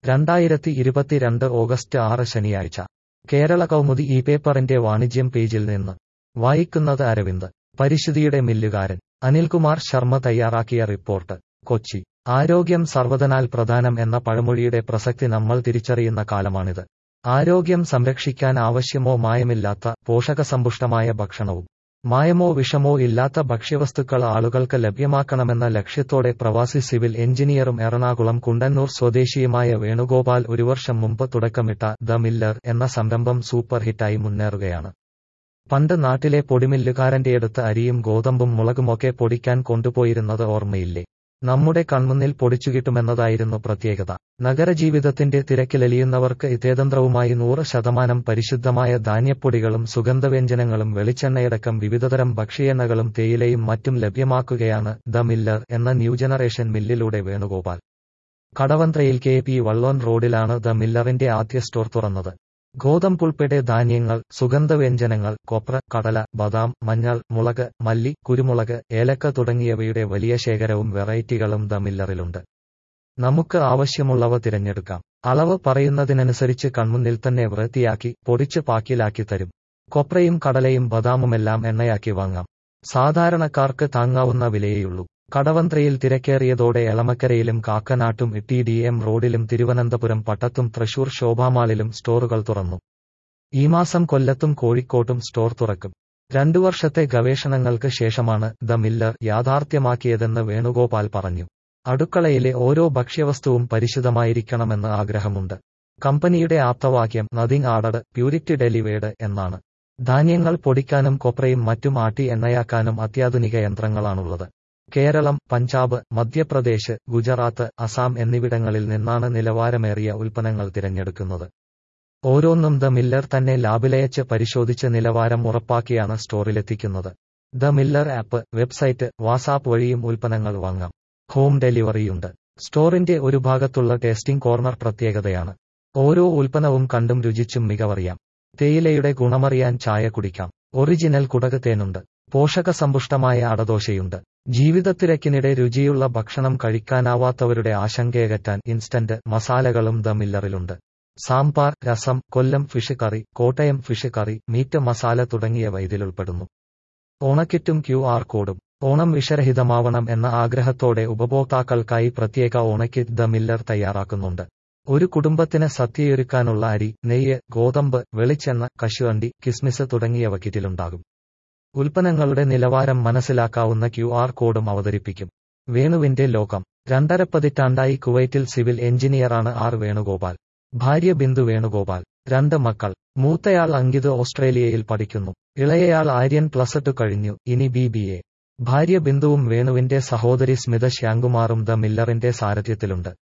രണ്ടായിരത്തി ഇരുപത്തിരണ്ട് ഓഗസ്റ്റ് ആറ് ശനിയാഴ്ച കേരള കൗമുദി ഈ പേപ്പറിന്റെ വാണിജ്യം പേജിൽ നിന്ന് വായിക്കുന്നത് അരവിന്ദ് പരിശുദ്ധിയുടെ മില്ലുകാരൻ അനിൽകുമാർ ശർമ്മ തയ്യാറാക്കിയ റിപ്പോർട്ട് കൊച്ചി ആരോഗ്യം സർവ്വതനാൽ പ്രധാനം എന്ന പഴമൊഴിയുടെ പ്രസക്തി നമ്മൾ തിരിച്ചറിയുന്ന കാലമാണിത് ആരോഗ്യം സംരക്ഷിക്കാൻ ആവശ്യമോ മായമില്ലാത്ത പോഷകസമ്പുഷ്ടമായ ഭക്ഷണവും മായമോ വിഷമോ ഇല്ലാത്ത ഭക്ഷ്യവസ്തുക്കൾ ആളുകൾക്ക് ലഭ്യമാക്കണമെന്ന ലക്ഷ്യത്തോടെ പ്രവാസി സിവിൽ എഞ്ചിനീയറും എറണാകുളം കുണ്ടന്നൂർ സ്വദേശിയുമായ വേണുഗോപാൽ ഒരു വർഷം മുമ്പ് തുടക്കമിട്ട ദ മില്ലർ എന്ന സംരംഭം സൂപ്പർ ഹിറ്റായി മുന്നേറുകയാണ് പണ്ട് നാട്ടിലെ പൊടിമില്ലുകാരന്റെയടുത്ത് അരിയും ഗോതമ്പും മുളകുമൊക്കെ പൊടിക്കാൻ കൊണ്ടുപോയിരുന്നത് ഓർമ്മയില്ലേ നമ്മുടെ കൺമുന്നിൽ പൊടിച്ചുകിട്ടുമെന്നതായിരുന്നു പ്രത്യേകത നഗരജീവിതത്തിന്റെ തിരക്കിലലിയുന്നവർക്ക് ഇതേതന്ത്രവുമായി നൂറ് ശതമാനം പരിശുദ്ധമായ ധാന്യപ്പൊടികളും സുഗന്ധവ്യഞ്ജനങ്ങളും വെളിച്ചെണ്ണയടക്കം വിവിധതരം ഭക്ഷ്യഎണ്ണകളും തേയിലയും മറ്റും ലഭ്യമാക്കുകയാണ് ദ മില്ലർ എന്ന ന്യൂ ജനറേഷൻ മില്ലിലൂടെ വേണുഗോപാൽ കടവന്ത്രയിൽ കെ പി വള്ളോൻ റോഡിലാണ് ദ മില്ലറിന്റെ ആദ്യ സ്റ്റോർ തുറന്നത് ഗോതമ്പുൾപ്പെടെ ധാന്യങ്ങൾ സുഗന്ധവ്യഞ്ജനങ്ങൾ കൊപ്ര കടല ബദാം മഞ്ഞൾ മുളക് മല്ലി കുരുമുളക് ഏലക്ക തുടങ്ങിയവയുടെ വലിയ ശേഖരവും വെറൈറ്റികളും ദ മില്ലറിലുണ്ട് നമുക്ക് ആവശ്യമുള്ളവ തിരഞ്ഞെടുക്കാം അളവ് പറയുന്നതിനനുസരിച്ച് കൺമുന്നിൽ തന്നെ വൃത്തിയാക്കി പൊടിച്ച് പാക്കിലാക്കി തരും കൊപ്രയും കടലയും ബദാമുമെല്ലാം എണ്ണയാക്കി വാങ്ങാം സാധാരണക്കാർക്ക് താങ്ങാവുന്ന വിലയേയുള്ളൂ കടവന്ത്രയിൽ തിരക്കേറിയതോടെ എളമക്കരയിലും കാക്കനാട്ടും ടി ഡി എം റോഡിലും തിരുവനന്തപുരം പട്ടത്തും തൃശൂർ ശോഭാമാളിലും സ്റ്റോറുകൾ തുറന്നു ഈ മാസം കൊല്ലത്തും കോഴിക്കോട്ടും സ്റ്റോർ തുറക്കും രണ്ടു വർഷത്തെ ഗവേഷണങ്ങൾക്ക് ശേഷമാണ് ദ മില്ലർ യാഥാർത്ഥ്യമാക്കിയതെന്ന് വേണുഗോപാൽ പറഞ്ഞു അടുക്കളയിലെ ഓരോ ഭക്ഷ്യവസ്തുവും പരിശുദ്ധമായിരിക്കണമെന്ന് ആഗ്രഹമുണ്ട് കമ്പനിയുടെ ആപ്തവാക്യം നതിങ് ആർഡഡ് പ്യൂരിറ്റി ഡെലിവേഡ് എന്നാണ് ധാന്യങ്ങൾ പൊടിക്കാനും കൊപ്രയും മറ്റും ആട്ടി എണ്ണയാക്കാനും അത്യാധുനിക യന്ത്രങ്ങളാണുള്ളത് കേരളം പഞ്ചാബ് മധ്യപ്രദേശ് ഗുജറാത്ത് അസാം എന്നിവിടങ്ങളിൽ നിന്നാണ് നിലവാരമേറിയ ഉൽപ്പന്നങ്ങൾ തിരഞ്ഞെടുക്കുന്നത് ഓരോന്നും ദ മില്ലർ തന്നെ ലാബിലയച്ച് പരിശോധിച്ച് നിലവാരം ഉറപ്പാക്കിയാണ് സ്റ്റോറിലെത്തിക്കുന്നത് the Miller app website WhatsApp വഴിയും ഉൽപ്പന്നങ്ങൾ വാങ്ങാം ഹോം ഡെലിവറിയുണ്ട് സ്റ്റോറിന്റെ ഒരു ഭാഗത്തുള്ള ടേസ്റ്റിംഗ് കോർണർ പ്രത്യേകതയാണ് ഓരോ ഉൽപ്പന്നവും കണ്ടും രുചിച്ചും മികവറിയാം തേയിലയുടെ ഗുണമറിയാൻ ചായ കുടിക്കാം ഒറിജിനൽ കുടക് തേനുണ്ട് പോഷകസമ്പുഷ്ടമായ അടദോശയുണ്ട് ജീവിതത്തിരക്കിനിടെ രുചിയുള്ള ഭക്ഷണം കഴിക്കാനാവാത്തവരുടെ ആശങ്കയകറ്റാൻ ഇൻസ്റ്റന്റ് മസാലകളും ദ മില്ലറിലുണ്ട് sambar rasam Kollam fish curry Kottayam fish curry meat masala തുടങ്ങിയവ ഇതിലുൾപ്പെടുന്നു ഓണക്കിറ്റും ക്യു ആർ കോഡും ഓണം വിഷരഹിതമാവണം എന്ന ആഗ്രഹത്തോടെ ഉപഭോക്താക്കൾക്കായി പ്രത്യേക ഓണക്കിറ്റ് ദ മില്ലർ തയ്യാറാക്കുന്നുണ്ട് ഒരു കുടുംബത്തിന് സദ്യയൊരുക്കാനുള്ള അരി നെയ്യ് ഗോതമ്പ് വെളിച്ചെണ്ണ കശുവണ്ടി കിസ്മിസ് തുടങ്ങിയവ കിറ്റിലുണ്ടാകും ഉൽപ്പന്നങ്ങളുടെ നിലവാരം മനസ്സിലാക്കാവുന്ന ക്യു ആർ കോഡും അവതരിപ്പിക്കും വേണുവിന്റെ ലോകം രണ്ടര പതിറ്റാണ്ടായി കുവൈറ്റിൽ സിവിൽ എഞ്ചിനീയറാണ് ആർ വേണുഗോപാൽ ഭാര്യ ബിന്ദു വേണുഗോപാൽ രണ്ട് മക്കൾ മൂത്തയാൾ അങ്കിത് ഓസ്ട്രേലിയയിൽ പഠിക്കുന്നു ഇളയയാൾ ആര്യൻ പ്ലസ് ടു കഴിഞ്ഞു ഇനി ബി ബി എ ഭാര്യ ബിന്ദുവും വേണുവിന്റെ സഹോദരി സ്മിത ശ്യാങ്കുമാറും ദ മില്ലറിന്റെ സാരഥ്യത്തിലുണ്ട്